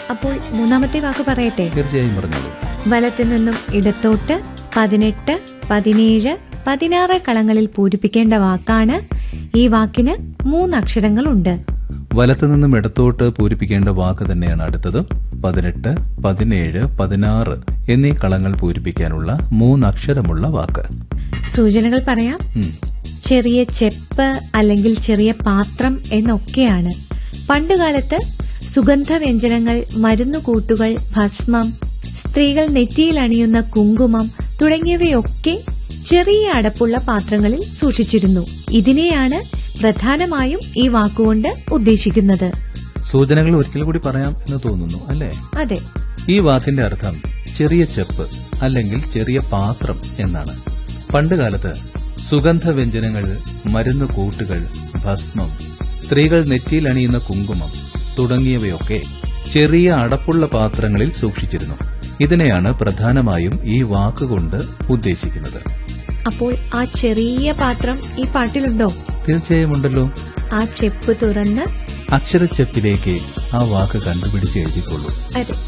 അപ്പോൾ മൂന്നാമത്തെ വാക്ക് പറയട്ടെ തീർച്ചയായും പറഞ്ഞോളൂ വലത്തു നിന്നും ഇടത്തോട്ട് പതിനെട്ട് പതിനേഴ് പതിനാറ് കളങ്ങളിൽ പൂരിപ്പിക്കേണ്ട വാക്കാണ് ഈ വാക്കിന് മൂന്നക്ഷരങ്ങളുണ്ട് വലത്തു നിന്നും ഇടത്തോട്ട് പൂരിപ്പിക്കേണ്ട വാക്ക് തന്നെയാണ് അടുത്തത് പതിനെട്ട് പതിനേഴ് പതിനാറ് എന്നീ കളങ്ങൾ പൂരിപ്പിക്കാനുള്ള മൂന്നക്ഷരമുള്ള വാക്ക് സൂചനകൾ പറയാം ഉം. ചെറിയ ചെപ്പ് അല്ലെങ്കിൽ ചെറിയ പാത്രം എന്നൊക്കെയാണ് പണ്ടുകാലത്ത് സുഗന്ധവ്യഞ്ജനങ്ങൾ മരുന്നുകൂട്ടുകൾ ഭസ്മം സ്ത്രീകൾ നെറ്റിയിൽ അണിയുന്ന കുങ്കുമം തുടങ്ങിയവയൊക്കെ ചെറിയ അടപ്പുള്ള പാത്രങ്ങളിൽ സൂക്ഷിച്ചിരുന്നു ഇതിനെയാണ് പ്രധാനമായും ഈ വാക്കുകൊണ്ട് ഉദ്ദേശിക്കുന്നത് സൂചനകൾ ഒരിക്കൽ കൂടി പറയാം എന്ന് തോന്നുന്നു അല്ലേ അതെ ഈ വാക്കിന്റെ അർത്ഥം ചെറിയ ചെപ്പ് അല്ലെങ്കിൽ ചെറിയ പാത്രം എന്നാണ് പണ്ടുകാലത്ത് സുഗന്ധവ്യഞ്ജനങ്ങൾ മരുന്ന് കൂട്ടുകൾ ഭസ്മം സ്ത്രീകൾ നെറ്റിയിൽ അണിയുന്ന കുങ്കുമം തുടങ്ങിയവയൊക്കെ ചെറിയ അടപ്പുള്ള പാത്രങ്ങളിൽ സൂക്ഷിച്ചിരുന്നു ഇതിനെയാണ് പ്രധാനമായും ഈ വാക്കുകൊണ്ട് ഉദ്ദേശിക്കുന്നത് അപ്പോൾ ആ ചെറിയ പാത്രം ഈ പാട്ടിലുണ്ടോ തീർച്ചയായും ഉണ്ടല്ലോ ആ ചെപ്പ് തുറന്ന് അക്ഷരച്ചെപ്പിലേക്ക് ആ വാക്ക് കണ്ടുപിടിച്ച് എഴുതിക്കൊള്ളൂ അതെ